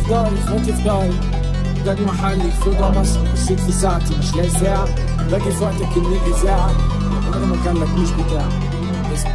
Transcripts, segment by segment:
في داري اخواتي في داري جاني محلي في فضا مصر بصيت في ساعتي مش لاقي ساعة باجي في وقتك إن الإذاعة أنا مكانك مش بتاعي اسمع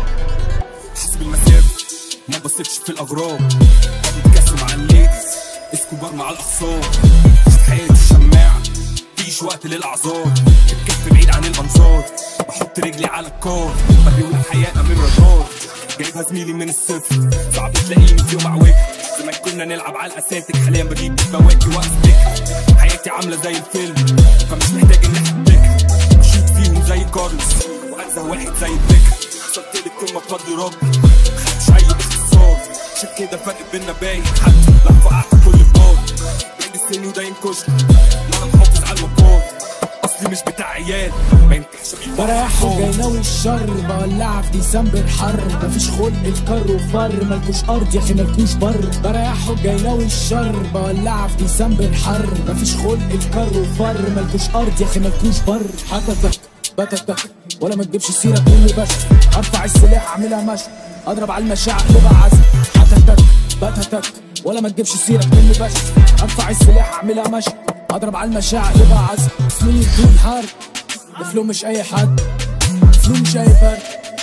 حسب المسافة ما بصيتش في الأغراب بتكسر مع الليديز اسكوبار مع الأخصام في حياتي الشماعة مفيش وقت للأعذار الكف بعيد عن الأنظار بحط رجلي على الكار بقول الحياة من رادار جايبها زميلي من الصفر صعب تلاقيني في يوم عواجب زمان كنا نلعب على الأساتك حاليا بجيب بواكي وأسبك حياتي عاملة زي الفيلم فمش محتاج إن أحبك بشوت فيهم زي كارلوس وأنزه واحد زي البكر وصلت للقمة بفضل ربي مخدتش أي باختصار عشان كده الفرق بينا باين حتى لو وقعت كل البار بعيد السن وده ينكشني وأنا محافظ على المقام أصلي مش بتاع عيال ما ينفعش أبيع بريح وجاي ناوي الشر بولعها في ديسمبر حر مفيش خلق الكر وفر ملكوش ارض يا اخي ملكوش بر بريح وجاي ناوي الشر بولعها في ديسمبر حر مفيش خلق الكر وفر ملكوش ارض يا اخي ملكوش بر حتتك بتتك ولا ما تجيبش سيرة مني بس ارفع السلاح اعملها مشي اضرب على المشاعر لغة عزم حتتك بتتك ولا ما تجيبش سيرة مني بس ارفع السلاح اعملها مشي اضرب على المشاعر لغة عزم سنين بدون حرب الفلو مش اي حد الفلو مش اي فرد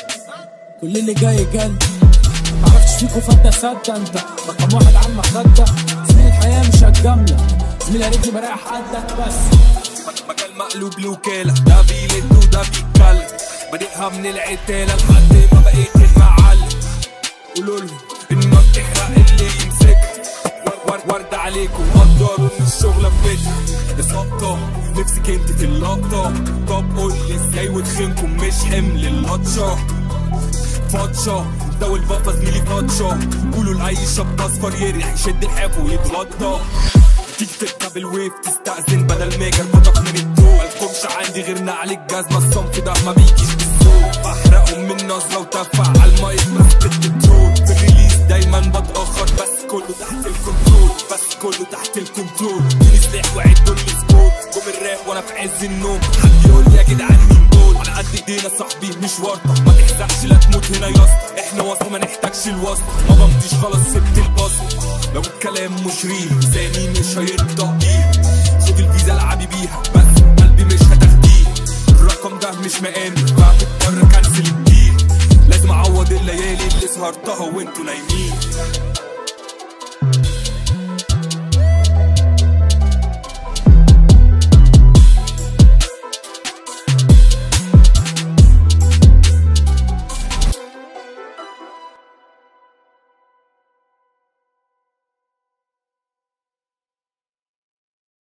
كل اللي جاي جل معرفتش فيكوا فانت صدق انت رقم واحد على المخدة زميل الحياة مش هتجاملة زميل يا ريتني بريح حدك بس مجال مقلوب لوكالة ده بيلد وده بيتكلم بادئها من العتالة لحد ما بقيت المعلم قولوله النار تحرق اللي يمسكها ور- ور- ورد عليكم قدروا ان الشغلة في بيتها يا سقطة نفسك انت في اللقطة طب قول لي ازاي وتخينكم مش حمل اللطشة فاتشة ده والبطة زميلي فاتشة قولوا لأي شاب اصفر يريح يشد الحاف ويتغطى تيجي تركب الويف تستأذن بدل ما يجر بضغط من الدول مالكمش عندي غير نعل الجزمة الصنف ده ما بيجيش بالسوق بحرقهم من نظرة وتفع على المايك مسكت الترول في الريليز دايما بتأخر بس كله تحت الكنترول بس كله تحت الكنترول ادوني سلاح وعدوا لي سكور قوم الراب وانا في عز النوم حد يقول لي يا جدعان مين دول على قد ايدينا صاحبي مش ورطة ما تحزقش لا تموت هنا يا اسطى احنا وسط ما نحتاجش الوسط ما بمضيش خلاص سبت البسط لو الكلام مش ريل لساني مش هينطق بيه خد الفيزا العبي بيها بس قلبي مش هتاخديه الرقم ده مش مقامي بعمل بره كنسل الديل لازم اعوض الليالي اللي سهرتها وانتوا نايمين